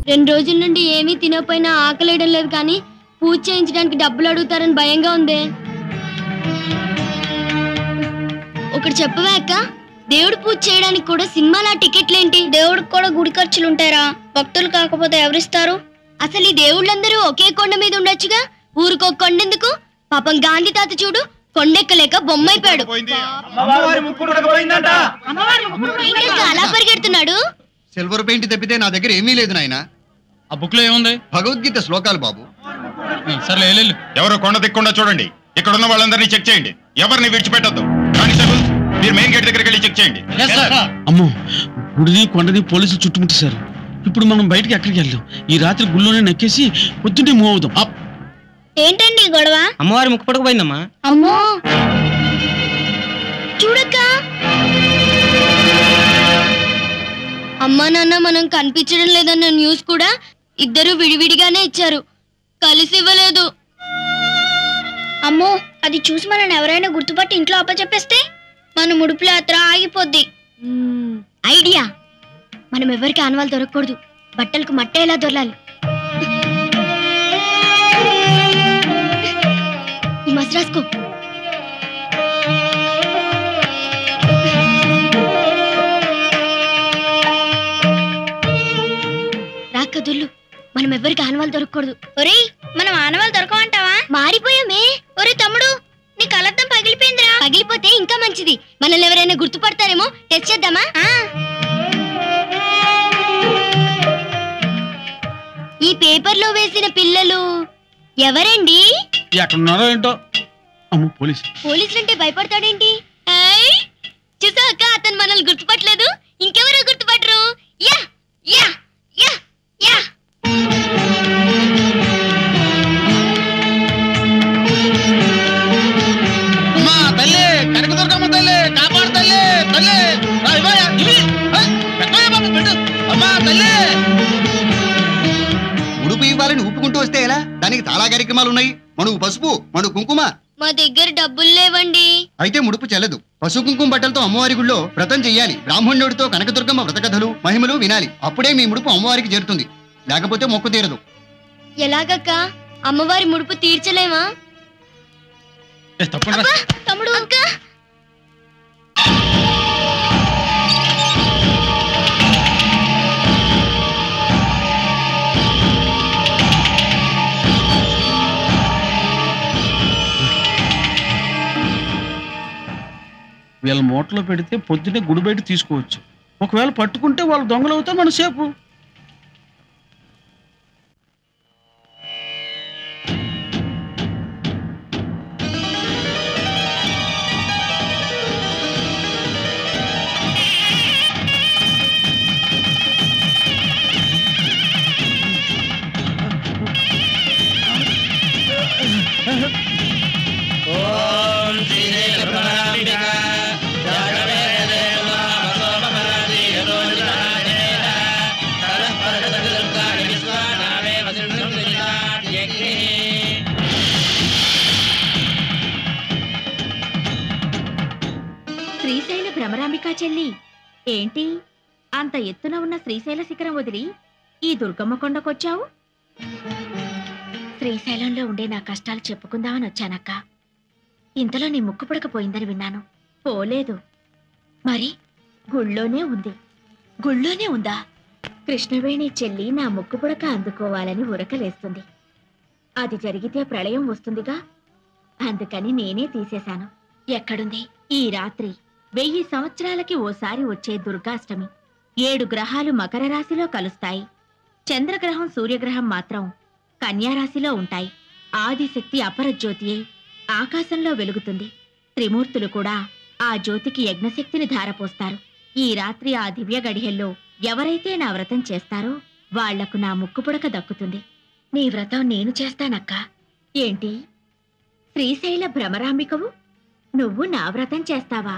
రెండు రోజుల నుండి ఏమీ తినకపోయినా ఆకలేయడం లేదు కానీ పూజ చేయించడానికి డబ్బులు అడుగుతారని భయంగా ఉంది ఒకటి చెప్పవా అక్క దేవుడు పూజ చేయడానికి కూడా సినిమాల టికెట్లేంటి దేవుడికి కూడా గుడి ఖర్చులు ఉంటారా భక్తులు కాకపోతే ఎవరిస్తారు అసలు ఈ దేవుళ్ళందరూ ఒకే కొండ మీద ఉండొచ్చుగా ఊరికో కొండెందుకు పాపం గాంధీ తాత చూడు కొండెక్కలేక బొమ్మైపోయాడు ఇంకా అలా పరిగెడుతున్నాడు సిల్వర్ పెయింట్ తప్పితే నా దగ్గర ఏమీ లేదు నాయన ఆ బుక్ లో ఏముంది భగవద్గీత శ్లోకాలు బాబు సర్లే వెళ్ళు ఎవరు కొండ దిక్కుండా చూడండి ఇక్కడ ఉన్న వాళ్ళందరినీ చెక్ చేయండి ఎవరిని విడిచిపెట్టొద్దు కానిస్టేబుల్ మీరు మెయిన్ గేట్ దగ్గరికి వెళ్ళి చెక్ చేయండి అమ్మో గుడిని కొండని పోలీసులు చుట్టుముట్టేశారు ఇప్పుడు మనం బయటికి ఎక్కడికి వెళ్దాం ఈ రాత్రి గుళ్ళోనే నక్కేసి పొద్దున్నే మూవ్ అవుదాం అప్. ఏంటండి ఈ గొడవ అమ్మవారి ముక్కు పడకపోయిందమ్మా అమ్మో చూడక్క అమ్మా నాన్న మనం కనిపించడం లేదన్న న్యూస్ కూడా ఇద్దరు విడివిడిగానే ఇచ్చారు కలిసి ఇవ్వలేదు అమ్మో అది చూసి మనం ఎవరైనా గుర్తుపట్టి ఇంట్లో అప్పచెప్పేస్తే మన ముడుపుల యాత్ర ఆగిపోద్ది ఐడియా మనం ఎవరికి ఆనవాళ్ళు దొరకకూడదు బట్టలకు మట్టేలా దొరలాలి ఈ మసి రాసుకో రాక్క దుల్లు మనం ఎవరికి ఆనవాళ్ళు దొరకకూడదు ఒరేయ్ మనం ఆనవాళ్ళు దొరకమంటావా మారిపోయామే ఒరే తమ్ముడు నీ కలద్దం పగిలిపోయిందిరా పగిలిపోతే ఇంకా మంచిది మనల్ని ఎవరైనా గుర్తుపడతారేమో టెస్ట్ చేద్దామా ఈ పేపర్లో వేసిన పిల్లలు ఎవరండి ఎక్కడ ఉన్నారో ఏంటో అమ్మో పోలీసు పోలీసులంటే భయపడతాడేంటి ఏయ్! చూసాక అతను మనల్ని గుర్తుపట్టలేదు ఇంకెవరు గుర్తుపట్టరు యా యా యా యా అమ్మా తల్లి కనకదుర్గమ్మ తల్లి కాపాడు తల్లి తల్లి రా ఇవ్వయ్యా, ఇవి. ఏయ్, పెట్టవయ్యా బాబు, పెట్టు. అమ్మా తల్లి ఉడుపు ఇవ్వాలని ఊపుకుంటూ వస్తే ఎలా దానికి చాలా కార్యక్రమాలు ఉన్నాయి మనువు పసుపు మను కుంకుమ మా దగ్గర డబ్బులు లేవండి అయితే ముడుపు చెల్లదు పసుపు కుంకుమ బట్టలతో అమ్మవారి గుళ్ళో వ్రతం చెయ్యాలి బ్రాహ్మణుడితో కనకదుర్గమ్మ వ్రత కథలు మహిమలు వినాలి అప్పుడే మీ ముడుపు అమ్మవారికి చేరుతుంది లేకపోతే మొక్కు తీరదు ఎలాగక్క అమ్మవారి ముడుపు తీర్చలేమా ఏ, తప్పకుండా రా. తమ్ముడు అక్క వీళ్ళ మూటలో పెడితే పొద్దున్నే గుడి బయట తీసుకోవచ్చు ఒకవేళ పట్టుకుంటే వాళ్ళు దొంగలు అవుతారు మన సేపు శ్రీశైల భ్రమరాంబికా చెల్లి ఏంటి అంత ఎత్తున ఉన్న శ్రీశైల శిఖరం వదిలి ఈ దుర్గమ్మ కొండకొచ్చావు శ్రీశైలంలో ఉండే నా కష్టాలు చెప్పుకుందామని వచ్చానక్క ఇంతలో నీ ముక్కు పుడకపోయిందని విన్నాను పోలేదు మరి గుళ్ళోనే ఉంది గుళ్ళోనే ఉందా కృష్ణవేణి చెల్లి నా ముక్కు పుడక అందుకోవాలని ఉరకలేస్తుంది అది జరిగితే ప్రళయం వస్తుందిగా అందుకని నేనే తీసేశాను ఎక్కడుంది ఈ రాత్రి వెయ్యి సంవత్సరాలకి ఓసారి వచ్చే దుర్గాష్టమి ఏడు గ్రహాలు మకర రాశిలో కలుస్తాయి చంద్రగ్రహం సూర్యగ్రహం మాత్రం కన్యారాశిలో ఉంటాయి ఆదిశక్తి అపరజ్యోతియే ఆకాశంలో వెలుగుతుంది త్రిమూర్తులు కూడా ఆ జ్యోతికి యజ్ఞశక్తిని ధారపోస్తారు ఈ రాత్రి ఆ దివ్య గడియల్లో ఎవరైతే నా వ్రతం చేస్తారో వాళ్లకు నా ముక్కుపుడక దక్కుతుంది నీ వ్రతం నేను చేస్తానక్కా ఏంటి శ్రీశైల భ్రమరాంబికవు నువ్వు నా వ్రతం చేస్తావా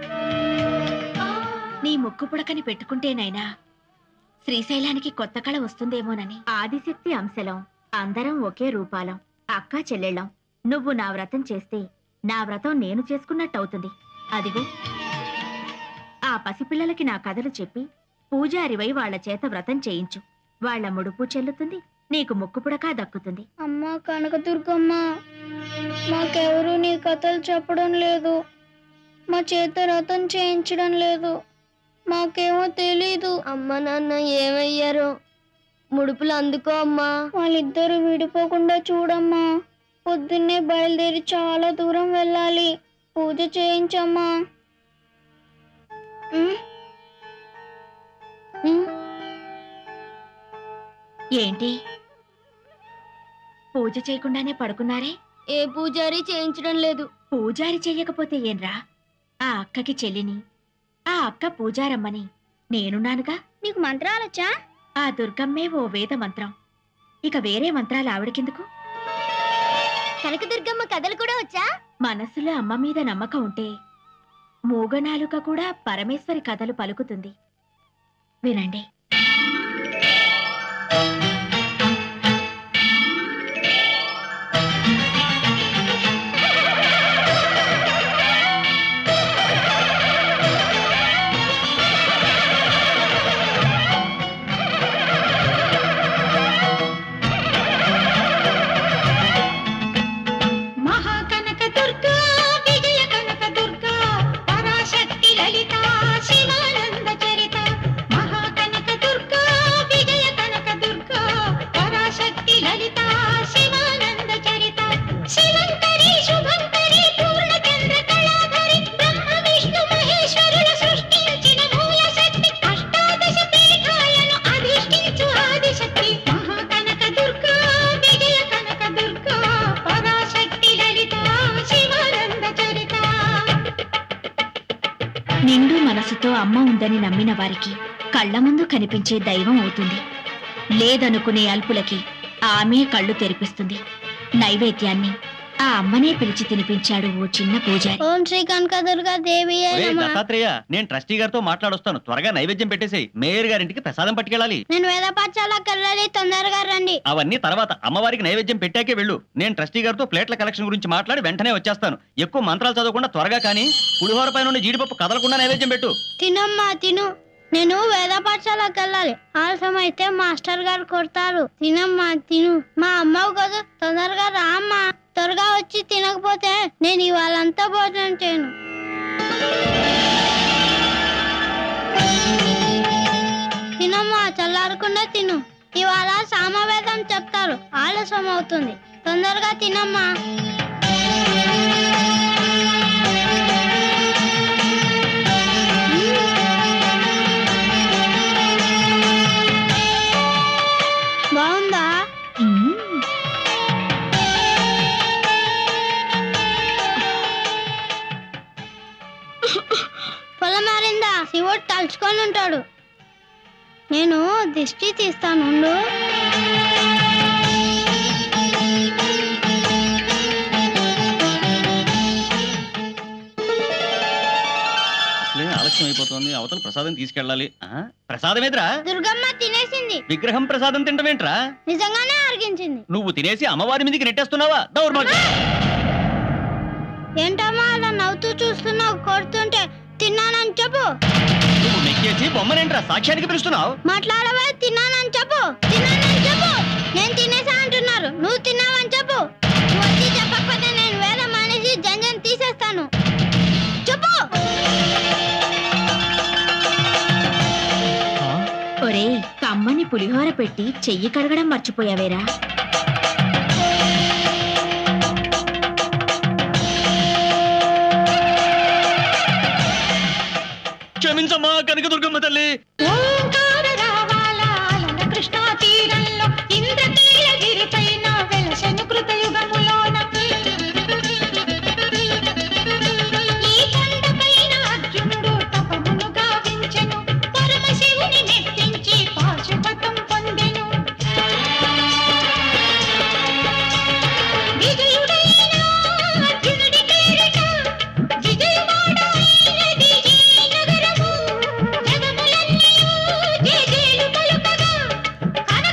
నీ ముక్కు పుడకని పెట్టుకుంటేనైనా శ్రీశైలానికి కొత్త కళ వస్తుందేమోనని ఆదిశక్తి అంశలం అందరం ఒకే రూపాలం అక్కా చెల్లెళ్ళం నువ్వు నా వ్రతం చేస్తే నా వ్రతం నేను చేసుకున్నట్టవుతుంది అదిగో ఆ పసిపిల్లలకి నా కథలు చెప్పి పూజారివై వాళ్ళ చేత వ్రతం చేయించు వాళ్ళ ముడుపు చెల్లుతుంది నీకు ముక్కుపుడక దక్కుతుంది అమ్మా కనకదుర్గమ్మ మాకెవరు నీ కథలు చెప్పడం లేదు మా చేత రథం చేయించడం లేదు మాకేమో తెలీదు అమ్మ నాన్న ఏమయ్యారో ముడుపులు అందుకో అమ్మా వాళ్ళిద్దరూ విడిపోకుండా చూడమ్మా పొద్దున్నే బయలుదేరి చాలా దూరం వెళ్ళాలి పూజ చేయించమ్మా ఉమ్. ఉమ్. ఏంటి పూజ చేయకుండానే పడుకున్నారే ఏ పూజారి చేయించడం లేదు పూజారి చెయ్యకపోతే ఏంరా ఆ అక్కకి చెల్లిని ఆ అక్క పూజారమ్మని నేనున్నానుగా నీకు మంత్రాలొచ్చా ఆ దుర్గమ్మే ఓ వేద మంత్రం ఇక వేరే మంత్రాలు ఆవిడకెందుకు కనకదుర్గమ్మ కథలు కూడా వచ్చా మనసులో అమ్మ మీద నమ్మకం ఉంటే మూగనాలుక కూడా పరమేశ్వరి కథలు పలుకుతుంది వినండి మహాకనక దుర్గా విజయ కనక దుర్గా పరాశక్తి లలిత శివానంద చరిత మహాకనక దుర్గా విజయ కనక దుర్గా పరాశక్తి లలిత శివానంద చరిత శివంకరి శుభంకరి పూర్ణచంద్ర కళాధరి బ్రహ్మ విష్ణు మహేశ్వరుల సృష్టించిన మూల శక్తి అష్టాదశ పీఠాలను అధిష్ఠించు ఆదిశక్తి మహాకనక దుర్గా విజయ కనక దుర్గా పరాశక్తి లలిత శివానంద చరిత నిండు మనసుతో అమ్మ ఉందని నమ్మిన వారికి కళ్ళ ముందు కనిపించే దైవం అవుతుంది లేదనుకునే అల్పులకి ఆమె కళ్ళు తెరిపిస్తుంది నైవేద్యాన్ని ఆ అమ్మనే పిలిచి తినిపించాడు ఓ చిన్న పూజారి ఓం శ్రీ కనకదుర్గా దేవి ఒరేయ్ దత్తాత్రేయ నేను ట్రస్టీ గారితో మాట్లాడొస్తాను త్వరగా నైవేద్యం పెట్టేసేయ్ మేయర్ గారింటికి ప్రసాదం పట్టుకెళ్ళాలి నేను వేద పాఠశాలకు వెళ్ళాలి తొందరగా రండి అవన్నీ తర్వాత అమ్మవారికి నైవేద్యం పెట్టాకే వెళ్ళు నేను ట్రస్టీ గారితో ప్లేట్ల కలెక్షన్ గురించి మాట్లాడి వెంటనే వచ్చేస్తాను ఎక్కువ మంత్రాలు చదవకుండా త్వరగా కానీ పులిహోర పైన ఉన్న జీడిపప్పు కదలకుండా నైవేద్యం పెట్టు తినమ్మా తిను నేను వేద పాఠశాలకు వెళ్ళాలి ఆలస్యం అయితే మాస్టర్ గారు కొడతారు తినమ్మా తిను మా అమ్మవు కదా తొందరగా రా అమ్మా త్వరగా వచ్చి తినకపోతే నేను ఇవాళంతా భోజనం చేయను తినమ్మా చల్లారకుండా తిను ఇవాళ సామవేదం చెప్తారు ఆలస్యం అవుతుంది తొందరగా తినమ్మా బాగుందా మ్మ్. పొలం మారిందా శివుడు తలుచుకొని ఉంటాడు నేను దిష్టి తీస్తాను ఉండు. అసలే ఆలస్యం అయిపోతుంది అవతల ప్రసాదం తీసుకెళ్ళాలి ఆ? ప్రసాదం ఎదురా దుర్గమ్మ తినేసింది విగ్రహం ప్రసాదం తింటమేంట్రా నిజంగానే అరిగించింది నువ్వు తినేసి అమ్మవారి మీదకి నెట్టేస్తున్నావా దౌర్భాగ్యం ఏంటమ్మా అలా నవ్వుతూ చూస్తున్నావు కొడుతుంటే తిన్నానని చెప్పు నువ్వు నెక్కేసి బొమ్మనేంట్రా సాక్ష్యానికి పిలుస్తున్నావు మాట్లాడవే తిన్నానని చెప్పు తిన్నానని చెప్పు నేను తినేసా అంటున్నారు నువ్వు తిన్నావని చెప్పు నువ్వు వచ్చి చెప్పకపోతే నేను వేరే మానేసి జంజన్ తీసేస్తాను చెప్పు ఒరేయ్ కమ్మని పులిహోర పెట్టి చెయ్యి కడగడం మర్చిపోయావేరా క్షమించమ్మా కనకదుర్గమ్మ తల్లి ఓంకార రావాలాలన కృష్ణా తీరంలో ఇంద్రకీలగిరి పైన వెలసెను కృతయుగములోన ఈ కొండపైన అర్జునుడు తపమును గావించెను పరమశివుని మెప్పించి పాశుపతం పొందెను విజయుడైన అర్జునుడి పేరిట విజయవాడైనది ఈ నగరము జగములన్నీయు జేజేలు పలుకగా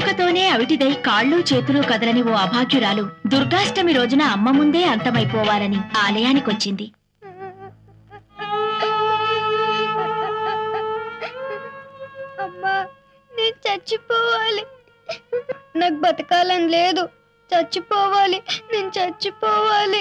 పుట్టుకతోనే అవిటిదై కాళ్ళు చేతులు కదలని ఓ అభాగ్యురాలు దుర్గాష్టమి రోజున అమ్మ ముందే అంతమైపోవాలని ఆలయానికొచ్చింది అమ్మా నేను చచ్చిపోవాలి నాకు బతకాలని లేదు చచ్చిపోవాలి నేను చచ్చిపోవాలి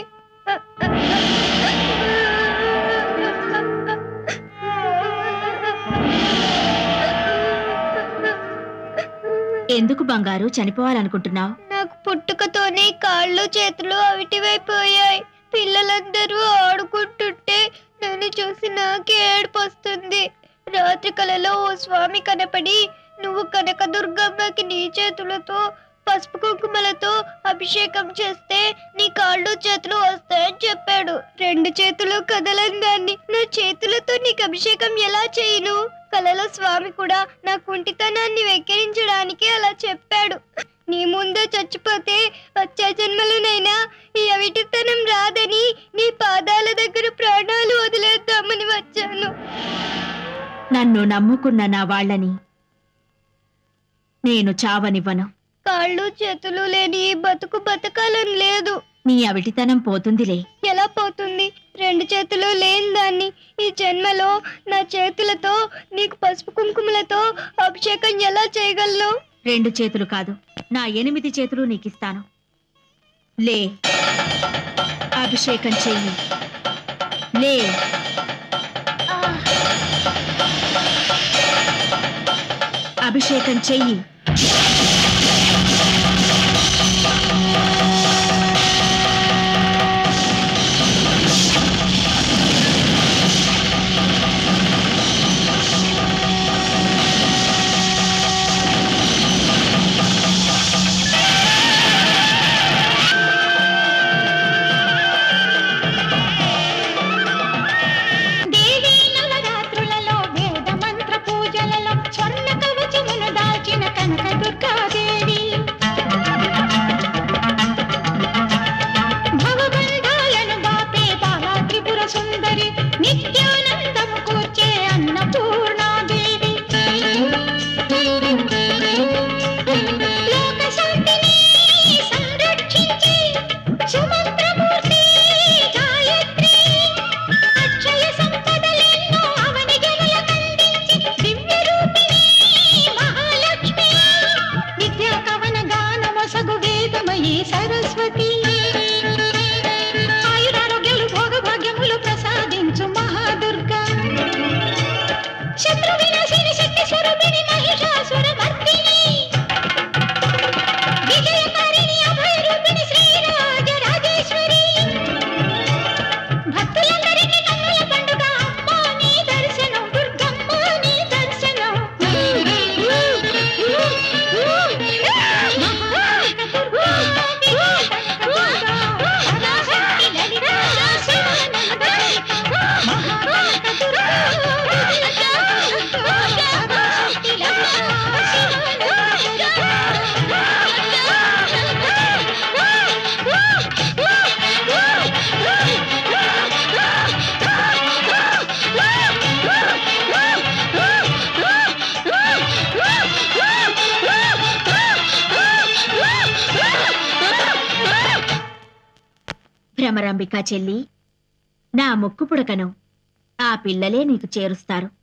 ఎందుకు బంగారు చనిపోవాలనుకుంటున్నావు నాకు పుట్టుకతోనే కాళ్ళు చేతులు అవిటివైపోయాయి పిల్లలందరూ ఆడుకుంటుంటే నన్ను చూసి నాకే ఏడుపు వస్తుంది రాత్రి కలలో ఓ స్వామి కనపడి నువ్వు కనకదుర్గమ్మకి నీ చేతులతో పసుపు కుంకుమలతో అభిషేకం చేస్తే నీ కాళ్ళు చేతులు వస్తాయని చెప్పాడు రెండు చేతులు కదలని దాన్ని నా చేతులతో నీకు అభిషేకం ఎలా చేయను కలలో స్వామి కూడా నా కుంటితనాన్ని వెక్కిరించడానికి అలా చెప్పాడు నీ ముందే చచ్చిపోతే వచ్చే జన్మలోనైనా ఈ అవిటితనం రాదని నీ పాదాల దగ్గర ప్రాణాలు వదిలేద్దామని వచ్చాను నన్ను నమ్ముకున్న నా వాళ్ళని నేను చావనివ్వను కాళ్ళు చేతులు లేని ఈ బతుకు బతకాలని లేదు నీ అవిటితనం పోతుందిలే ఎలా పోతుంది రెండు చేతులు లేని దాన్ని ఈ జన్మలో నా చేతులతో నీకు పసుపు కుంకుమలతో అభిషేకం ఎలా చేయగలను రెండు చేతులు కాదు నా ఎనిమిది చేతులు నీకిస్తాను లే అభిషేకం చెయ్యి లే అభిషేకం చెయ్యి దేవీ నవరాత్రులలో వేద మంత్ర పూజలలో స్వర్ణ కవచమును దాల్చిన కనక దుర్గాదేవి భవబంధాలను బాపే బాలా త్రిపుర సుందరి నిత్యానందము కూర్చే అన్నపూర్ణాదేవి లోక శాంతిని సంరక్షించే సుమంత్రమూర్తి గాయత్రి అక్షయ సంపదలెన్నో అవని గనుల కందించి దివ్య రూపిణి మహాలక్ష్మి విద్యా కవన గానమొసగు వేదమయీ సరస్వతి ఆయురారోగ్యాలు భోగభాగ్యములు ప్రసాదించు మహాదుర్గా శత్రు వినాశిని శక్తి స్వరూపిణి మహిషాసుర మర్దిని విజయకారిణి అభయ రూపిణి శ్రీరాజ రాజేశ్వరి భక్తులందరికీ కన్నుల పండుగ అమ్మా నీ దర్శనం దుర్గమ్మ నీ దర్శనం భ్రమరాంబికా చెల్లి నా ముక్కు పుడకను ఆ పిల్లలే నీకు చేరుస్తారు